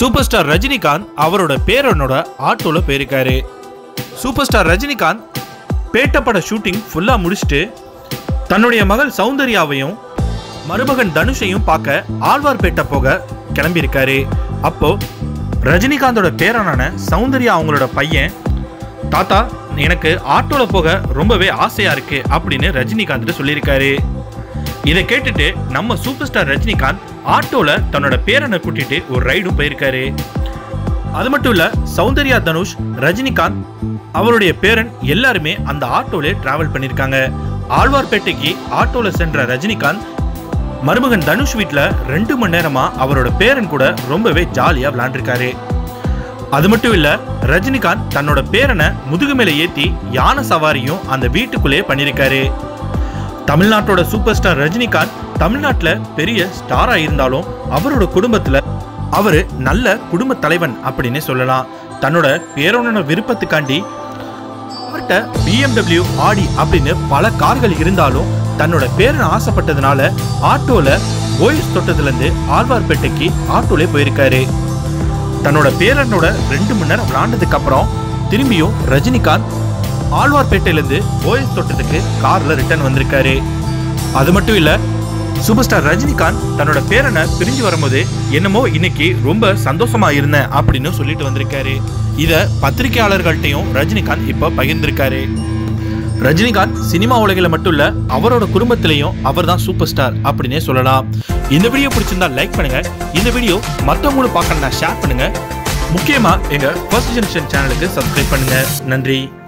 super star Rajinikanth அவரோட பேரனோட ஆட்டோல போயிருக்காரு சூப்பர் ஸ்டார் ரஜினிகாந்த் பேட்டப்பட ஷூட்டிங் ஃபுல்லா முடிச்சுட்டு தன்னுடைய மகள் சௌந்தர்யாவையும் மருமகன் தனுஷையும் பார்க்க ஆழ்வார்பேட்டை போக கிளம்பியிருக்காரு அப்போ ரஜினிகாந்தோட பேரனான சௌந்தர்யா அவங்களோட பையன் தாத்தா எனக்கு ஆட்டோல போக ரொம்பவே ஆசையா இருக்கு அப்படின்னு ரஜினிகாந்த் சொல்லியிருக்காரு இதை கேட்டுட்டு நம்ம சூப்பர் ஸ்டார் ரஜினிகாந்த் ஆட்டோல தன்னோட பேரனை கூட்டிட்டு ஒரு ரைடும் போயிருக்காரு அது மட்டும் இல்ல சௌந்தர்யா தனுஷ் ரஜினிகாந்த் அவருடைய பேரன் எல்லாருமே அந்த ஆட்டோல டிராவல் பண்ணிருக்காங்க ஆழ்வார்பேட்டைக்கு ஆட்டோல சென்ற ரஜினிகாந்த் மருமகன் தனுஷ் வீட்ல ரெண்டு மணி நேரமா அவரோட பேரன் கூட ரொம்பவே ஜாலியா விளையாண்டுருக்காரு அது மட்டும் இல்ல ரஜினிகாந்த் தன்னோட பேரனை முதுகு மேல ஏத்தி யானை சவாரியும் அந்த வீட்டுக்குள்ளேயே பண்ணியிருக்காரு தமிழ்நாட்டோட சூப்பர் ஸ்டார் ரஜினிகாந்த் தமிழ்நாட்டுல பெரிய ஸ்டாரா இருந்தாலும் அவரோட குடும்பத்துல அவரு நல்ல குடும்ப தலைவன் அப்படின்னு சொல்லலாம் தன்னோட பேரனோட விருப்பத்துக்காண்டி அவர்கிட்ட பிஎம்டபிள்யூ ஆடி அப்படின்னு பல கார்கள் இருந்தாலும் தன்னோட பேரன் ஆசைப்பட்டதுனால ஆட்டோல ஓஎஸ் தொட்டதுல இருந்து ஆழ்வார்பேட்டைக்கு ஆட்டோலே போயிருக்காரு தன்னோட பேரனோட ரெண்டு மணி நேரம் விளாண்டதுக்கு அப்புறம் திரும்பியும் ரஜினிகாந்த் ஆழ்வார்பேட்டையிலேருந்து ஓஎஸ் தோட்டத்துக்கு கார்ல ரிட்டர்ன் வந்திருக்காரு அது மட்டும் இல்ல சூப்பர் ஸ்டார் ரஜினிகாந்த் தன்னோட பேரனை பிரிஞ்சு வரும்போது என்னமோ இன்னைக்கு ரொம்ப சந்தோஷமா இருந்தேன் அப்படின்னு சொல்லிட்டு வந்திருக்காரு இத பத்திரிகையாளர்கள்ட்டையும் ரஜினிகாந்த் இப்ப பகிர்ந்திருக்காரு ரஜினிகாந்த் சினிமா உலகில் மட்டும் இல்ல அவரோட குடும்பத்திலையும் அவர் தான் சூப்பர் ஸ்டார் அப்படின்னே சொல்லலாம் இந்த வீடியோ பிடிச்சிருந்தா லைக் பண்ணுங்க இந்த வீடியோ மற்றவங்களும் பார்க்கணும்னா ஷேர் பண்ணுங்க முக்கியமா எங்க ஃபர்ஸ்ட் ஜெனரேஷன் சேனலுக்கு சப்ஸ்கிரைப் பண்ணுங்க நன்றி